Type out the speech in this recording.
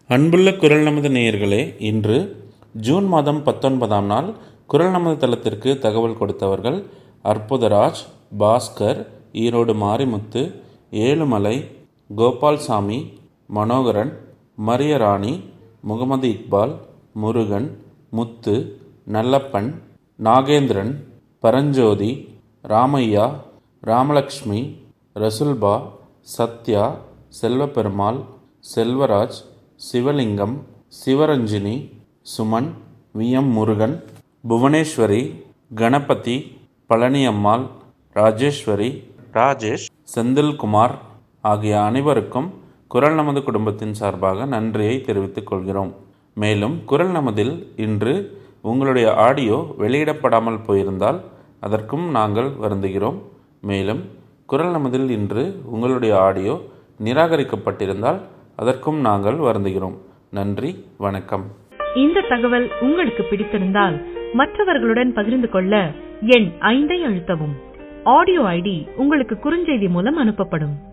அன்புள்ள குரல் நமது நேயர்களே இன்று ஜூன் மாதம் பத்தொன்பதாம் நாள் குரல் நமது தளத்திற்கு தகவல் கொடுத்தவர்கள் அற்புதராஜ் பாஸ்கர் ஈரோடு மாரிமுத்து ஏழுமலை கோபால்சாமி மனோகரன் மரியராணி முகமது இக்பால் முருகன் முத்து நல்லப்பன் நாகேந்திரன் பரஞ்சோதி ராமையா ராமலக்ஷ்மி ரசுல்பா சத்யா செல்வபெருமாள் செல்வராஜ் சிவலிங்கம் சிவரஞ்சினி சுமன் வி எம் முருகன் புவனேஸ்வரி கணபதி பழனியம்மாள் ராஜேஸ்வரி ராஜேஷ் செந்தில்குமார் ஆகிய அனைவருக்கும் குரல் நமது குடும்பத்தின் சார்பாக நன்றியை தெரிவித்துக் கொள்கிறோம் மேலும் குரல் நமதில் இன்று உங்களுடைய ஆடியோ வெளியிடப்படாமல் போயிருந்தால் அதற்கும் நாங்கள் வருந்துகிறோம் மேலும் குரல் நமதில் இன்று உங்களுடைய ஆடியோ நிராகரிக்கப்பட்டிருந்தால் அதற்கும் நாங்கள் வருந்துகிறோம் நன்றி வணக்கம் இந்த தகவல் உங்களுக்கு பிடித்திருந்தால் மற்றவர்களுடன் பகிர்ந்து கொள்ள எண் ஐந்தை அழுத்தவும் ஆடியோ ஐடி உங்களுக்கு குறுஞ்செய்தி மூலம் அனுப்பப்படும்